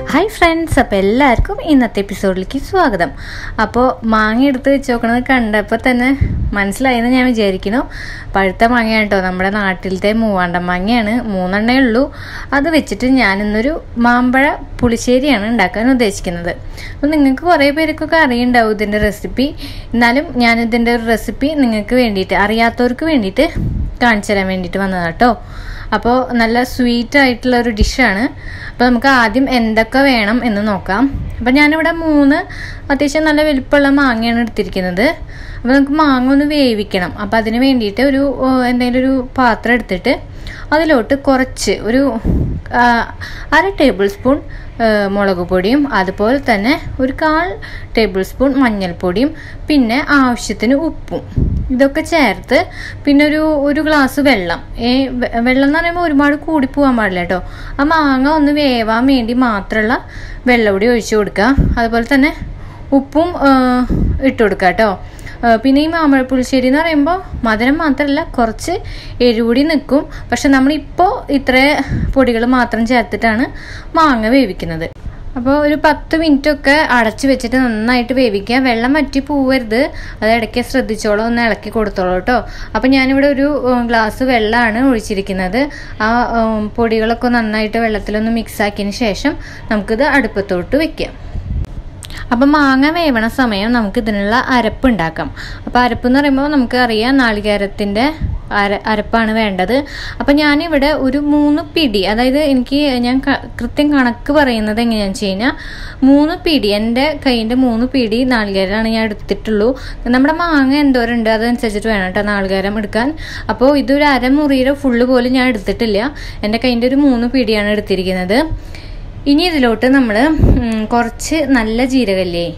hi friends അപ്പോൾ എല്ലാവർക്കും ഇന്നത്തെ എപ്പിസോഡിലേക്ക് സ്വാഗതം അപ്പോൾ മാങ്ങ എടുത്ത് വെച്ച് നോക്കണത് കണ്ടപ്പോൾ തന്നെ മനസ്സിലായെന്ന് ഞാൻ വിചാരിക്കുന്നു പഴുത്ത മാങ്ങയാണ് കേട്ടോ നമ്മുടെ നാട്ടിലത്തെ മൂവാണ്ടൻ മാങ്ങയാണ് മൂന്നെണ്ണേ ഉള്ളൂ അത് വെച്ചിട്ട് ഞാനിന്നൊരു മാമ്പഴ പുളിശ്ശേരിയാണ് ഉണ്ടാക്കാൻ ഉദ്ദേശിക്കുന്നത് അപ്പോൾ നിങ്ങൾക്ക് കുറേ പേർക്കൊക്കെ അറിയുണ്ടാവും ഇതിൻ്റെ റെസിപ്പി എന്നാലും ഞാനിതിൻ്റെ ഒരു റെസിപ്പി നിങ്ങൾക്ക് വേണ്ടിയിട്ട് അറിയാത്തവർക്ക് വേണ്ടിയിട്ട് കാണിച്ചു തരാൻ വേണ്ടിയിട്ട് വന്നതാണ് കേട്ടോ അപ്പോൾ നല്ല സ്വീറ്റ് ആയിട്ടുള്ള ഒരു ഡിഷാണ് അപ്പോൾ നമുക്ക് ആദ്യം എന്തൊക്കെ വേണം എന്ന് നോക്കാം അപ്പോൾ ഞാനിവിടെ മൂന്ന് അത്യാവശ്യം നല്ല വലിപ്പമുള്ള മാങ്ങയാണ് എടുത്തിരിക്കുന്നത് അപ്പോൾ നമുക്ക് മാങ്ങ ഒന്ന് വേവിക്കണം അപ്പോൾ അതിന് വേണ്ടിയിട്ട് ഒരു എന്തെങ്കിലും ഒരു പാത്രം എടുത്തിട്ട് അതിലോട്ട് കുറച്ച് ഒരു ആ, അര ടേബിൾ സ്പൂൺ ആ, മുളക് പൊടിയും അതുപോലെ തന്നെ ഒരു കാൽ ടേബിൾ സ്പൂൺ മഞ്ഞൾപ്പൊടിയും പിന്നെ ആവശ്യത്തിന് ഉപ്പും ഇതൊക്കെ ചേർത്ത് പിന്നെ ഒരു ഒരു ഗ്ലാസ് വെള്ളം ഏ വെ- വെള്ളം എന്ന് പറയുമ്പോൾ ഒരുപാട് കൂടി പോകാൻ പാടില്ല കേട്ടോ ആ മാങ്ങ ഒന്ന് വേവാൻ വേണ്ടി മാത്രമുള്ള വെള്ളം കൂടി ഒഴിച്ചു കൊടുക്കുക അതുപോലെ തന്നെ ഉപ്പും ആ, ഇട്ട് കൊടുക്കുക കേട്ടോ ആ, പിന്നെ ഈ മാമ്പഴ പുളിശ്ശേരി എന്ന് പറയുമ്പോൾ മധുരം മാത്രമല്ല കുറച്ച് എരികൂടി നിൽക്കും പക്ഷെ നമ്മളിപ്പോൾ ഇത്ര പൊടികൾ മാത്രം ചേർത്തിട്ടാണ് മാങ്ങ വേവിക്കുന്നത് അപ്പോൾ ഒരു പത്ത് മിനിറ്റ് ഒക്കെ അടച്ചു വെച്ചിട്ട് നന്നായിട്ട് വേവിക്കുക വെള്ളം വറ്റി പോവരുത് അത് ഇടയ്ക്ക് ശ്രദ്ധിച്ചോളൂ ഒന്ന് ഇളക്കി കൊടുത്തോളൂ കേട്ടോ അപ്പോൾ ഞാനിവിടെ ഒരു ഉം, ഗ്ലാസ് വെള്ളമാണ് ഒഴിച്ചിരിക്കുന്നത് ആ ഉം, പൊടികളൊക്കെ നന്നായിട്ട് വെള്ളത്തിലൊന്ന് മിക്സ് ആക്കിയതിന് ശേഷം നമുക്കിത് അടുപ്പത്തോട്ട് വെക്കാം അപ്പം മാങ്ങ വേവണ സമയം നമുക്ക് ഇതിനുള്ള അരപ്പ് ഉണ്ടാക്കാം അപ്പോൾ അരപ്പ് എന്ന് പറയുമ്പോൾ നമുക്ക് അറിയാം നാളികേരത്തിൻ്റെ അര അരപ്പാണ് വേണ്ടത് അപ്പം ഞാനിവിടെ ഒരു മൂന്ന് പിടി അതായത് എനിക്ക് ഞാൻ ക- കൃത്യം കണക്ക് പറയുന്നത് എങ്ങനെയാണെന്ന് വെച്ച് കഴിഞ്ഞാൽ മൂന്ന് പിടി എൻ്റെ കയ്യിൻ്റെ മൂന്ന് പിടി നാളികേരമാണ് ഞാൻ എടുത്തിട്ടുള്ളൂ നമ്മുടെ മാങ്ങ എന്തോരുണ്ട് അതനുസരിച്ചിട്ട് വേണം കേട്ടോ നാളികേരം എടുക്കാൻ അപ്പോൾ ഇതൊരു അരമുറിയുടെ ഫുള്ള് പോലും ഞാൻ എടുത്തിട്ടില്ല എൻ്റെ കയ്യിൻ്റെ ഒരു മൂന്ന് പിടിയാണ് എടുത്തിരിക്കുന്നത് ഇനി ഇതിലോട്ട് നമ്മൾ കുറച്ച് നല്ല ജീരകല്ലേ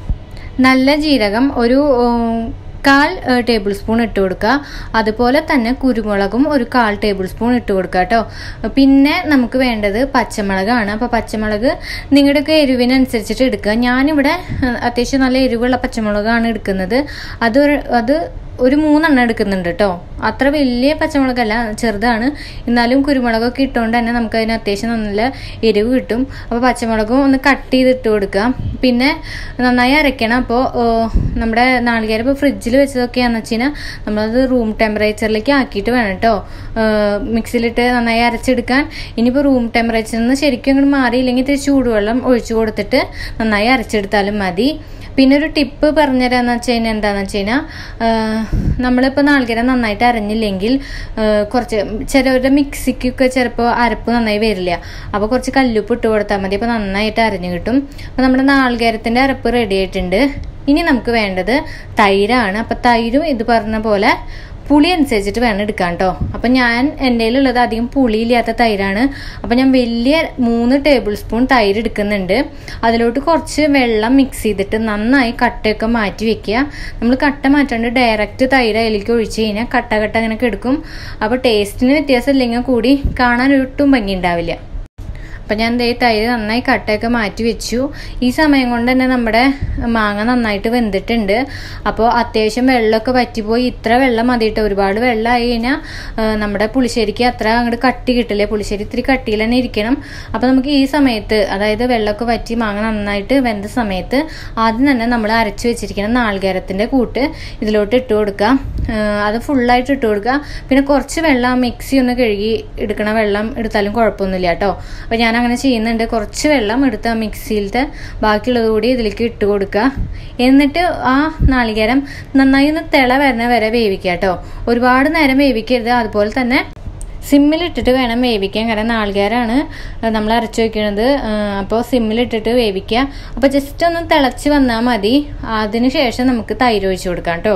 നല്ല ജീരകം ഒരു ഉം, കാൽ ഏഹ്, ടേബിൾ സ്പൂൺ ഇട്ട് കൊടുക്കുക അതുപോലെ തന്നെ കുരുമുളകും ഒരു കാൽ ടേബിൾ സ്പൂൺ ഇട്ട് കൊടുക്കുക കേട്ടോ പിന്നെ നമുക്ക് വേണ്ടത് പച്ചമുളകാണ് അപ്പോൾ പച്ചമുളക് നിങ്ങളുടെയൊക്കെ എരിവിനനുസരിച്ചിട്ട് എടുക്കുക ഞാനിവിടെ ഏഹ്, അത്യാവശ്യം നല്ല എരിവുള്ള പച്ചമുളകാണ് എടുക്കുന്നത് അത് ഒരു- അത് ഒരു മൂന്നെണ്ണം എടുക്കുന്നുണ്ട് കേട്ടോ അത്ര വലിയ പച്ചമുളകല്ല ചെറുതാണ് എന്നാലും കുരുമുളകൊക്കെ ഇട്ടുകൊണ്ട് തന്നെ നമുക്ക് അതിന് അത്യാവശ്യം നല്ല എരിവ് കിട്ടും അപ്പോൾ പച്ചമുളകും ഒന്ന് കട്ട് ചെയ്ത് ഇട്ട് കൊടുക്കുക പിന്നെ നന്നായി അരയ്ക്കണം അപ്പോൾ നമ്മുടെ നാളികേരം ഇപ്പോൾ ഫ്രിഡ്ജിൽ വെച്ചതൊക്കെയാണെന്ന് വെച്ച് കഴിഞ്ഞാൽ നമ്മളത് റൂം ടെമ്പറേച്ചറിലേക്ക് ആക്കിയിട്ട് വേണം കേട്ടോ മിക്സിയിലിട്ട് നന്നായി അരച്ചെടുക്കാൻ ഇനിയിപ്പോൾ റൂം ടെമ്പറേച്ചറിൽ നിന്ന് ശരിക്കും അങ്ങോട്ട് മാറിയില്ലെങ്കിൽ ഇത്തിരി ചൂടുവെള്ളം ഒഴിച്ചു കൊടുത്തിട്ട് നന്നായി അരച്ചെടുത്താലും മതി പിന്നെ ഒരു ടിപ്പ് പറഞ്ഞുതരാന്ന് വെച്ച് കഴിഞ്ഞാൽ എന്താണെന്ന് വെച്ച് കഴിഞ്ഞാൽ നമ്മളിപ്പോൾ നാളികേരം നന്നായിട്ട് അരഞ്ഞില്ലെങ്കിൽ ആ, കുറച്ച് ചിലവരുടെ മിക്സിക്കൊക്കെ ചിലപ്പോൾ അരപ്പ് നന്നായി വരില്ല അപ്പോൾ കുറച്ച് കല്ലുപ്പ് ഇട്ട് കൊടുത്താൽ മതി അപ്പോൾ നന്നായിട്ട് അരഞ്ഞു കിട്ടും അപ്പോൾ നമ്മുടെ നാളികേരത്തിൻ്റെ അരപ്പ് റെഡി ആയിട്ടുണ്ട് ഇനി നമുക്ക് വേണ്ടത് തൈരാണ് അപ്പോൾ തൈരും ഇത് പറഞ്ഞ പോലെ പുളി അനുസരിച്ചിട്ട് വേണം എടുക്കാൻ കേട്ടോ അപ്പം ഞാൻ എൻ്റെ ഉള്ളത് അധികം പുളിയില്ലാത്ത തൈരാണ് അപ്പം ഞാൻ വലിയ മൂന്ന് ടേബിൾ സ്പൂൺ തൈര് എടുക്കുന്നുണ്ട് അതിലോട്ട് കുറച്ച് വെള്ളം മിക്സ് ചെയ്തിട്ട് നന്നായി കട്ടയൊക്കെ മാറ്റി വെക്കുക നമ്മൾ കട്ട മാറ്റാണ്ട് ഡയറക്റ്റ് തൈര് അതിലേക്ക് ഒഴിച്ച് കഴിഞ്ഞാൽ കട്ട കട്ട അങ്ങനെ എടുക്കും അപ്പോൾ ടേസ്റ്റിന് വ്യത്യാസം ഇല്ലെങ്കിൽ കൂടി കാണാൻ ഒട്ടും ഭംഗി ഉണ്ടാവില്ല അപ്പം ഞാൻ ദേ തൈര് നന്നായി കട്ടയൊക്കെ മാറ്റി വെച്ചു ഈ സമയം കൊണ്ട് തന്നെ നമ്മുടെ മാങ്ങ നന്നായിട്ട് വെന്തിട്ടുണ്ട് അപ്പോൾ അത്യാവശ്യം വെള്ളമൊക്കെ വറ്റിപ്പോയി ഇത്ര വെള്ളം മതി കേട്ടോ ഒരുപാട് വെള്ളമായി കഴിഞ്ഞാൽ നമ്മുടെ പുളിശ്ശേരിക്ക് അത്ര അങ്ങോട്ട് കട്ടി കിട്ടില്ലേ പുളിശ്ശേരി ഇത്തിരി കട്ടിയിൽ തന്നെ ഇരിക്കണം അപ്പോൾ നമുക്ക് ഈ സമയത്ത് അതായത് വെള്ളമൊക്കെ വറ്റി മാങ്ങ നന്നായിട്ട് വെന്ത സമയത്ത് ആദ്യം തന്നെ നമ്മൾ അരച്ച് വെച്ചിരിക്കുന്ന നാളികേരത്തിൻ്റെ കൂട്ട് ഇതിലോട്ട് ഇട്ട് കൊടുക്കുക ആ, അത് ഫുള്ളായിട്ട് ഇട്ട് കൊടുക്കുക പിന്നെ കുറച്ച് വെള്ളം ആ മിക്സി ഒന്ന് കഴുകി എടുക്കണ വെള്ളം എടുത്താലും കുഴപ്പമൊന്നുമില്ല കേട്ടോ അപ്പോൾ ഞാൻ അങ്ങനെ ചെയ്യുന്നുണ്ട് കുറച്ച് വെള്ളം എടുത്ത് ആ മിക്സിയിലത്തെ ബാക്കിയുള്ളത് കൂടി ഇതിലേക്ക് ഇട്ട് കൊടുക്കുക എന്നിട്ട് ആ നാളികേരം നന്നായി ഒന്ന് തിള വരുന്ന വരെ വേവിക്കുക കേട്ടോ ഒരുപാട് നേരം വേവിക്കരുത് അതുപോലെ തന്നെ സിമ്മിലിട്ടിട്ട് വേണം വേവിക്കാൻ കാരണം നാളികേരമാണ് നമ്മൾ അരച്ചു വയ്ക്കുന്നത് അപ്പോൾ സിമ്മിലിട്ടിട്ട് വേവിക്കുക അപ്പോൾ ജസ്റ്റ് ഒന്ന് തിളച്ച് വന്നാൽ മതി അതിന് ശേഷം നമുക്ക് തൈര് ഒഴിച്ച് കൊടുക്കാം കേട്ടോ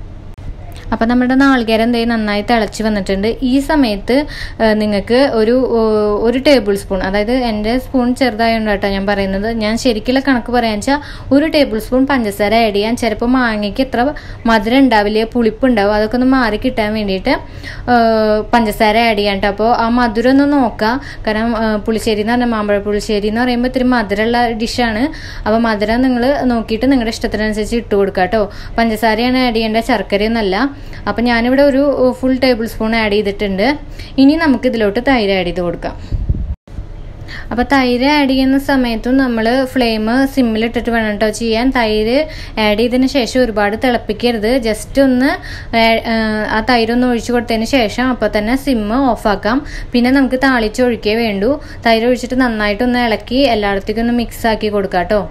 അപ്പം നമ്മുടെ നാളികേരം എന്തേ നന്നായി തിളച്ച് വന്നിട്ടുണ്ട് ഈ സമയത്ത് നിങ്ങൾക്ക് ഒരു ഓ, ഒരു ടേബിൾ സ്പൂൺ അതായത് എൻ്റെ സ്പൂൺ ചെറുതായതുകൊണ്ട് കേട്ടോ ഞാൻ പറയുന്നത് ഞാൻ ശരിക്കുള്ള കണക്ക് പറയാൻ വെച്ചാൽ ഒരു ടേബിൾ സ്പൂൺ പഞ്ചസാര ആഡ് ചെയ്യാൻ ചിലപ്പോൾ മാങ്ങയ്ക്ക് എത്ര മധുരം ഉണ്ടാവില്ല പുളിപ്പ് ഉണ്ടാവും അതൊക്കെ ഒന്ന് മാറി കിട്ടാൻ വേണ്ടിയിട്ട് ആ, പഞ്ചസാര ആഡ് ചെയ്യാൻ കേട്ടോ അപ്പോൾ ആ മധുരം ഒന്ന് നോക്കുക കാരണം ആ, പുളിശ്ശേരി എന്ന് പറഞ്ഞാൽ മാമ്പഴ പുളിശ്ശേരി എന്ന് പറയുമ്പോൾ ഇത്തിരി മധുരമുള്ള ഡിഷാണ് അപ്പോൾ മധുരം നിങ്ങൾ നോക്കിയിട്ട് നിങ്ങളുടെ ഇഷ്ടത്തിനനുസരിച്ച് ഇട്ട് കൊടുക്കുക കേട്ടോ പഞ്ചസാരയാണ് ആഡ് ചെയ്യേണ്ട ശർക്കരയൊന്നല്ല അപ്പം ഞാനിവിടെ ഒരു ഫുൾ ടേബിൾ സ്പൂൺ ആഡ് ചെയ്തിട്ടുണ്ട് ഇനി നമുക്ക് ഇതിലോട്ട് തൈര് ആഡ് ചെയ്ത് കൊടുക്കാം അപ്പോൾ തൈര് ആഡ് ചെയ്യുന്ന സമയത്തും നമ്മൾ ഫ്ലെയിം സിമ്മിലിട്ടിട്ട് വേണം കേട്ടോ ചെയ്യാൻ തൈര് ആഡ് ചെയ്തതിന് ശേഷം ഒരുപാട് തിളപ്പിക്കരുത് ജസ്റ്റ് ഒന്ന് ആ- ആ, ആ തൈരൊന്ന് ഒഴിച്ചു കൊടുത്തതിന് ശേഷം അപ്പോൾ തന്നെ സിമ്മ് ഓഫാക്കാം പിന്നെ നമുക്ക് താളിച്ച് ഒഴിക്കേ വേണ്ടൂ തൈര് ഒഴിച്ചിട്ട് നന്നായിട്ടൊന്ന് ഇളക്കി എല്ലായിടത്തേക്കും ഒന്ന് മിക്സ് ആക്കി കൊടുക്കാം കേട്ടോ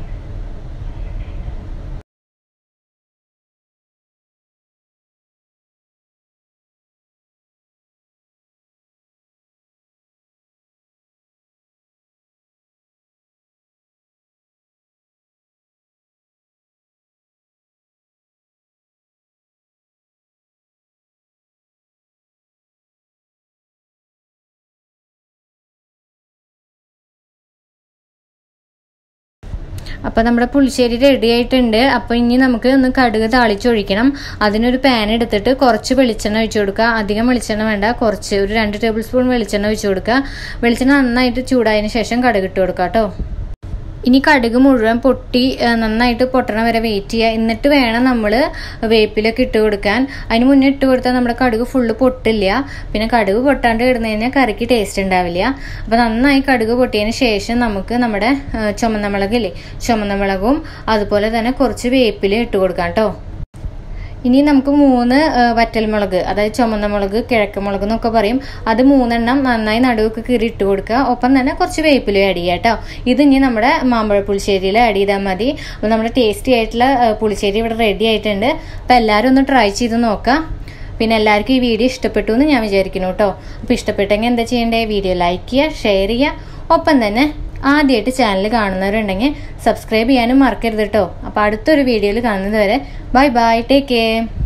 അപ്പോൾ നമ്മുടെ പുളിശ്ശേരി റെഡി ആയിട്ടുണ്ട് അപ്പോൾ ഇനി നമുക്ക് ഒന്ന് കടുക് താളിച്ചൊഴിക്കണം അതിനൊരു പാൻ എടുത്തിട്ട് കുറച്ച് വെളിച്ചെണ്ണ ഒഴിച്ചു കൊടുക്കുക അധികം വെളിച്ചെണ്ണ വേണ്ട കുറച്ച് ഒരു രണ്ട് ടേബിൾ സ്പൂൺ വെളിച്ചെണ്ണ ഒഴിച്ചു കൊടുക്കുക വെളിച്ചെണ്ണ നന്നായിട്ട് ചൂടായതിന് ശേഷം കടുക് ഇട്ട് കൊടുക്കുക കേട്ടോ ഇനി കടുക് മുഴുവൻ പൊട്ടി ആ, നന്നായിട്ട് പൊട്ടണ വരെ വെയിറ്റ് ചെയ്യുക എന്നിട്ട് വേണം നമ്മൾ വേപ്പിലൊക്കെ ഇട്ട് കൊടുക്കാൻ അതിന് മുന്നേ ഇട്ട് കൊടുത്താൽ നമ്മുടെ കടുക് ഫുള്ള് പൊട്ടില്ല പിന്നെ കടുക് പൊട്ടാണ്ട് ഇടുന്ന കഴിഞ്ഞാൽ കറിക്ക് ടേസ്റ്റ് ഉണ്ടാവില്ല അപ്പോൾ നന്നായി കടുക് പൊട്ടിയതിന് ശേഷം നമുക്ക് നമ്മുടെ ആ, ചുമന്ന മുളകില്ലേ ചുമന്ന മുളകും അതുപോലെ തന്നെ കുറച്ച് വേപ്പില ഇട്ട് കൊടുക്കാം കേട്ടോ ഇനി നമുക്ക് മൂന്ന് ആ, വറ്റൽമുളക് അതായത് ചുമന്ന മുളക് കിഴക്ക് മുളക് എന്നൊക്കെ പറയും അത് മൂന്നെണ്ണം നന്നായി നടുവൊക്കെ കീറി ഇട്ട് കൊടുക്കുക ഒപ്പം തന്നെ കുറച്ച് വേപ്പിലും ആഡ് ചെയ്യുക കേട്ടോ ഇത് ഇനി നമ്മുടെ മാമ്പഴ പുളിശ്ശേരിയിൽ ആഡ് ചെയ്താൽ മതി അപ്പോൾ നമ്മുടെ ടേസ്റ്റി ആയിട്ടുള്ള ആ, പുളിശ്ശേരി ഇവിടെ റെഡി ആയിട്ടുണ്ട് അപ്പോൾ എല്ലാവരും ഒന്ന് ട്രൈ ചെയ്ത് നോക്കാം പിന്നെ എല്ലാവർക്കും ഈ വീഡിയോ ഇഷ്ടപ്പെട്ടു എന്ന് ഞാൻ വിചാരിക്കുന്നു കേട്ടോ അപ്പോൾ ഇഷ്ടപ്പെട്ടെങ്കിൽ എന്താ ചെയ്യേണ്ടത് വീഡിയോ ലൈക്ക് ചെയ്യുക ഷെയർ ചെയ്യുക ഒപ്പം തന്നെ ആദ്യമായിട്ട് ചാനൽ കാണുന്നവരുണ്ടെങ്കിൽ സബ്സ്ക്രൈബ് ചെയ്യാനും മറക്കരുത് കേട്ടോ അപ്പോൾ അടുത്തൊരു വീഡിയോയിൽ കാണുന്നത് വരെ ബൈ ബൈ ടേക്ക് കെയർ